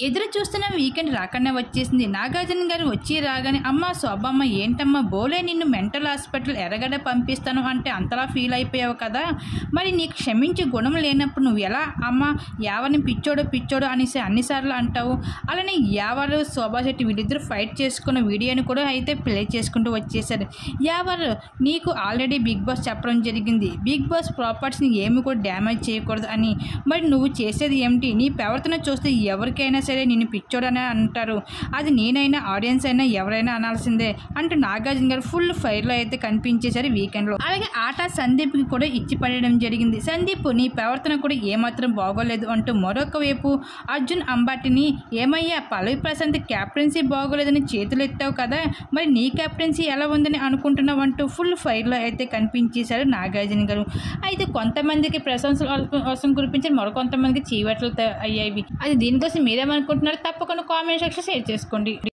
ఎదురు చూస్తున్న వీకెండ్ రాకుండా వచ్చేసింది నాగార్జున గారు వచ్చి రాగానే అమ్మ శోభమ్మ ఏంటమ్మా బోలే నిన్ను మెంటల్ హాస్పిటల్ ఎరగడ పంపిస్తాను అంటే అంతలా ఫీల్ అయిపోయావు కదా మరి నీకు క్షమించే గుణం లేనప్పుడు నువ్వు ఎలా అమ్మ యావని పిచ్చోడు పిచ్చోడు అనేసి అన్నిసార్లు అంటావు అలానే యావరు శోభా శెట్టి వీళ్ళిద్దరు ఫైట్ చేసుకున్న వీడియోని కూడా అయితే ప్లే చేసుకుంటూ వచ్చేసారు యావరు నీకు ఆల్రెడీ బిగ్ బాస్ చెప్పడం జరిగింది బిగ్ బాస్ ప్రాపర్టీస్ని ఏమి కూడా డ్యామేజ్ చేయకూడదు అని మరి నువ్వు చేసేది ఏమిటి నీ ప్రవర్తన చూస్తే ఎవరికైనా సరే నిన్ను పిచ్చోడనే అంటారు అది నేనైనా ఆడియన్స్ అయినా ఎవరైనా అనాల్సిందే అంటూ నాగార్జున గారు ఫుల్ ఫైర్లో అయితే కనిపించేశారు వీకెండ్లో అలాగే ఆట సందీప్కి కూడా ఇచ్చి పడేయడం జరిగింది సందీప్ నీ ప్రవర్తన కూడా ఏమాత్రం బాగోలేదు అంటూ మరొక వైపు అర్జున్ అంబాటిని ఏమయ్యా పల్లవి ప్రశాంత్ క్యాప్టెన్సీ బాగోలేదని చేతులు ఎత్తావు కదా మరి నీ క్యాప్టెన్సీ ఎలా ఉందని అనుకుంటున్నావు అంటూ ఫుల్ ఫైర్లో అయితే కనిపించేశారు నాగార్జున గారు అయితే కొంతమందికి ప్రశంసలు కోసం కురిపించారు మరికొంతమందికి చీవట్లు అయ్యాయి అది దీనికోసం మీరేమనుకుంటున్నారు తప్పకుండా కామెంట్ సెక్షన్ షేర్ చేసుకోండి